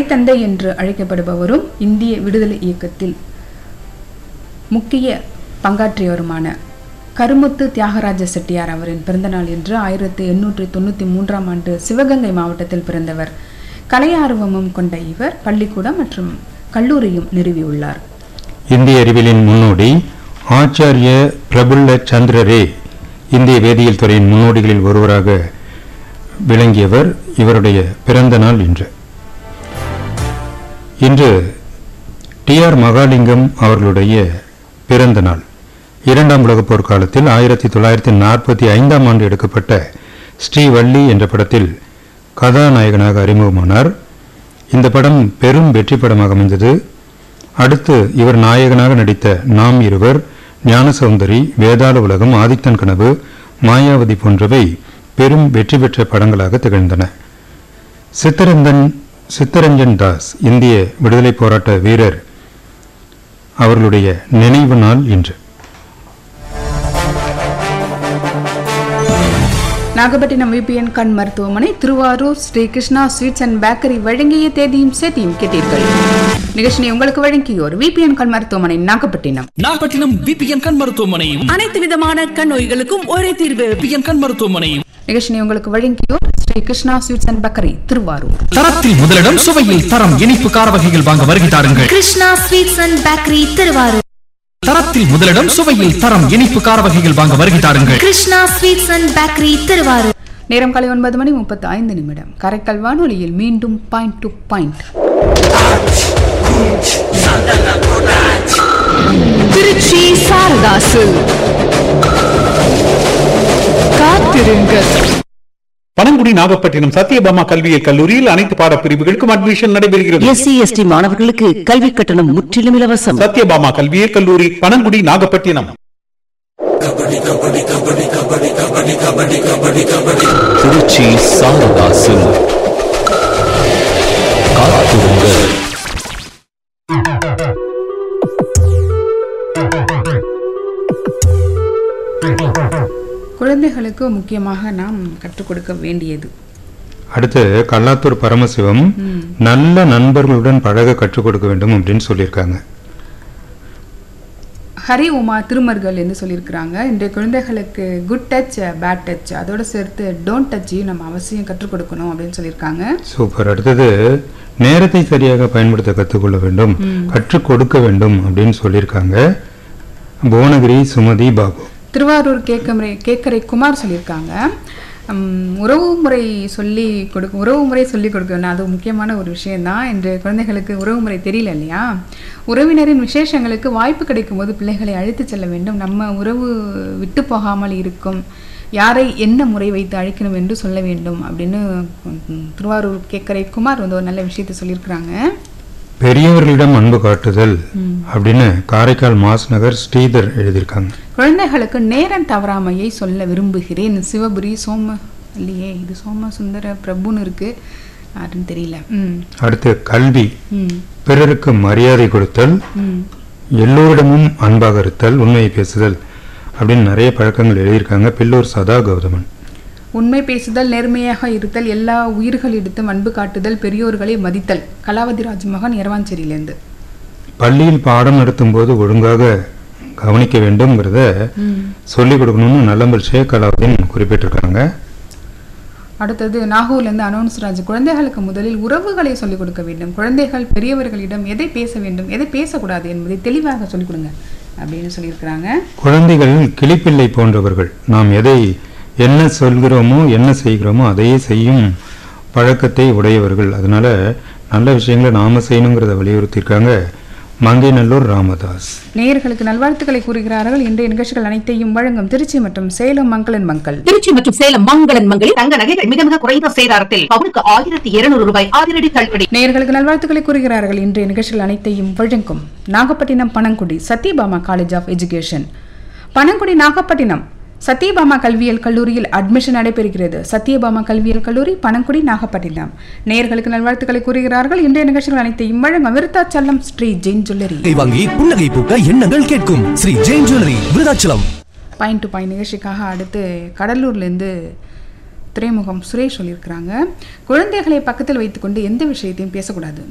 கலைத்தந்தை என்று அழைக்கப்படுபவரும் இந்திய விடுதலை இயக்கத்தில் முக்கிய பங்காற்றியவருமான கருமுத்து தியாகராஜ செட்டியார் அவரின் பிறந்தநாள் என்று ஆயிரத்தி எண்ணூற்றி தொண்ணூற்றி மூன்றாம் ஆண்டு சிவகங்கை மாவட்டத்தில் பிறந்தவர் கலை ஆர்வமும் கொண்ட இவர் பள்ளிக்கூடம் மற்றும் கல்லூரியும் நிறுவியுள்ளார் இந்திய அறிவியலின் முன்னோடி ஆச்சாரிய பிரபுல்ல சந்திரரே இந்திய வேதியியல் துறையின் முன்னோடிகளில் ஒருவராக விளங்கியவர் இவருடைய பிறந்த நாள் இன்று இன்று டி ஆர் மகாலிங்கம் அவர்களுடைய பிறந்த நாள் இரண்டாம் உலகப் போர் காலத்தில் ஆயிரத்தி தொள்ளாயிரத்தி நாற்பத்தி ஐந்தாம் ஆண்டு எடுக்கப்பட்ட ஸ்ரீவள்ளி என்ற படத்தில் கதாநாயகனாக அறிமுகமானார் இந்த படம் பெரும் வெற்றி படமாக அமைந்தது அடுத்து இவர் நாயகனாக நடித்த நாம் இருவர் ஞானசௌந்தரி வேதாள உலகம் ஆதித்தன் கனவு மாயாவதி போன்றவை பெரும் வெற்றி பெற்ற படங்களாக திகழ்ந்தன சித்தரந்தன் சித்தரஞ்சன் தாஸ் இந்திய விடுதலை போராட்ட வீரர் அவர்களுடைய நினைவு நாள் இன்று நாகப்பட்டினம் விபிஎன் கண் மருத்துவமனை Thiruvarur Shri Krishna sweets and bakery வழங்கிய தேதியும் சேதியும் கேட்டீர்கள் நிகழ்ச்சியை உங்களுக்கு வழங்கியோர் விபிஎன் கண் மருத்துவமனை நாகப்பட்டினம் நாகப்பட்டினம் விபிஎன் கண் மருத்துவமனையும் அனைத்து விதமான கண் நோய்களுக்கும் ஒரே தீர்வு விபிஎன் கண் மருத்துவமனையும் நிகழ்ச்சியை உங்களுக்கு வழங்கியோர் Shri Krishna sweets and bakery Thiruvarur தரத்தில் முதலிடம் சுவையில் தரம் இனிப்பு கார வகைகள் வாங்க வருகை தாருங்கள் Krishna sweets and bakery Thiruvarur தரத்தில் முதலிடம் சுவையில் தரம் இனிப்பு கார வகைகள் வாங்க வருகை தாருங்கள் Krishna sweets and bakery Thiruvarur நேரம் காலை ஒன்பது மணி முப்பத்து ஐந்து நிமிடம் காரைக்கால் வானொலியில் மீண்டும் பாயிண்ட் டு பாயிண்ட் திருச்சி சாரதாசு காத்திருங்கள் பனங்குடி நாகப்பட்டினம் சத்யபாமா கல்வியியல் கல்லூரியில் அனைத்து பாடப்பிரிவுகளுக்கும் அட்மிஷன் நடைபெறுகிறது எஸ்சி எஸ்டி மாணவர்களுக்கு கல்வி கட்டணம் முற்றிலும் இலவசம் சத்யபாமா கல்வியியல் கல்லூரி பனங்குடி நாகப்பட்டினம் திருச்சி சாரதாசு காத்திருங்கள் குழந்தைகளுக்கு முக்கியமாக நாம் கற்றுக் கொடுக்க வேண்டியது அடுத்து கல்லாத்தூர் பரமசிவம் நல்ல நண்பர்களுடன் பழக கற்றுக் கொடுக்க வேண்டும் அப்படின்னு சொல்லியிருக்காங்க ஹரி உமா திருமர்கள் என்று சொல்லியிருக்கிறாங்க இன்றைய குழந்தைகளுக்கு குட் டச் பேட் டச் அதோட சேர்த்து டோன்ட் டச்சையும் நம்ம அவசியம் கற்றுக் கொடுக்கணும் அப்படின்னு சொல்லியிருக்காங்க சூப்பர் அடுத்தது நேரத்தை சரியாக பயன்படுத்த கற்றுக்கொள்ள வேண்டும் கற்றுக் கொடுக்க வேண்டும் அப்படின்னு சொல்லியிருக்காங்க புவனகிரி சுமதி பாபு திருவாரூர் கேக்கமுறை கேக்கரை குமார் சொல்லியிருக்காங்க உம், உறவு முறை சொல்லி கொடுக்க உறவு முறை சொல்லி கொடுக்கணும் அது முக்கியமான ஒரு விஷயம்தான் இன்று குழந்தைகளுக்கு உறவு முறை தெரியல இல்லையா உறவினரின் விசேஷங்களுக்கு வாய்ப்பு கிடைக்கும் போது பிள்ளைகளை அழைத்து செல்ல வேண்டும் நம்ம உறவு விட்டு போகாமல் இருக்கும் யாரை என்ன முறை வைத்து அழைக்கணும் என்று சொல்ல வேண்டும் அப்படின்னு உம், திருவாரூர் கேக்கரை குமார் வந்து ஒரு நல்ல விஷயத்தை சொல்லியிருக்கிறாங்க பெரியவர்களிடம் அன்பு காட்டுதல் அப்படின்னு காரைக்கால் மாஸ் நகர் ஸ்ரீதர் எழுதியிருக்காங்க குழந்தைகளுக்கு நேரம் தவறாமையை சொல்ல விரும்புகிறேன் சிவபுரி சோம இல்லையே இது சோம சுந்தர பிரபுன்னு இருக்கு யாருன்னு தெரியல ம் அடுத்து கல்வி ம் பிறருக்கு மரியாதை கொடுத்தல் ம் எல்லோரிடமும் அன்பாக இருத்தல் உண்மையை பேசுதல் அப்படின்னு நிறைய பழக்கங்கள் எழுதியிருக்காங்க பில்லூர் சதா கௌதமன் உண்மை பேசுதல் நேர்மையாக இருத்தல் எல்லா உயிர்களிடத்தும் அன்பு காட்டுதல் பெரியோர்களை மதித்தல் கலாவதி ராஜ்மகன் இரவாஞ்சேரியிலேருந்து பள்ளியில் பாடம் நடத்தும் போது ஒழுங்காக கவனிக்க வேண்டும்ங்கிறத சொல்லிக் கொடுக்கணும்னு நல்லம்பல் ஷேக் அலாவுதீன் குறிப்பிட்டிருக்காங்க அடுத்தது நாகூர்லேருந்து அனௌன்ஸ் ராஜ் குழந்தைகளுக்கு முதலில் உறவுகளை சொல்லிக் கொடுக்க வேண்டும் குழந்தைகள் பெரியவர்களிடம் எதை பேச வேண்டும் எதை பேசக்கூடாது என்பதை தெளிவாக சொல்லிக் கொடுங்க அப்படின்னு சொல்லியிருக்கிறாங்க குழந்தைகள் கிளிப்பிள்ளை போன்றவர்கள் நாம் எதை என்ன சொல்கிறோமோ என்ன செய்கிறோமோ அதையே செய்யும் பழக்கத்தை உடையவர்கள் அதனால நல்ல விஷயங்களை நாம செய்யணுங்கிறத வலியுறுத்தியிருக்காங்க மங்கைநல்லூர் ராமதாஸ் நேயர்களுக்கு நல்வாழ்த்துக்களை கூறுகிறார்கள் இன்றைய நிகழ்ச்சிகள் அனைத்தையும் வழங்கும் திருச்சி மற்றும் சேலம் மங்களன் மங்கள் திருச்சி மற்றும் சேலம் மங்களன் மங்களில் தங்க நகைகள் மிக மிக குறைந்த சேதாரத்தில் பவுனுக்கு ஆயிரத்தி இருநூறு ரூபாய் அதிரடி தள்ளுபடி நேயர்களுக்கு நல்வாழ்த்துக்களை கூறுகிறார்கள் இன்றைய நிகழ்ச்சிகள் அனைத்தையும் வழங்கும் Nagapattinam Panangudi Sathyabama college of education Panangudi Nagapattinam Sathyabama கல்வியியல் கல்லூரியில் அட்மிஷன் நடைபெறுகிறது சத்யபாமா கல்வியியல் கல்லூரி பனங்குடி நாகப்பட்டினம் நேயர்களுக்கு நல்வாழ்த்துக்களை கூறுகிறார்கள் இன்றைய நிகழ்ச்சிகள் அனைத்தையும் வழங்கும் விருத்தாச்சலம் ஸ்ரீ ஜெயின் ஜுவல்லரி நகை வாங்கி புன்னகை பூக்க எண்ணங்கள் கேட்கும் Shri Jain jewellery Virudhachalam point to point நிகழ்ச்சிக்காக அடுத்து கடலூர்லேருந்து துறைமுகம் சுரேஷ் சொல்லியிருக்கிறாங்க குழந்தைகளை பக்கத்தில் வைத்துக்கொண்டு எந்த விஷயத்தையும் பேசக்கூடாது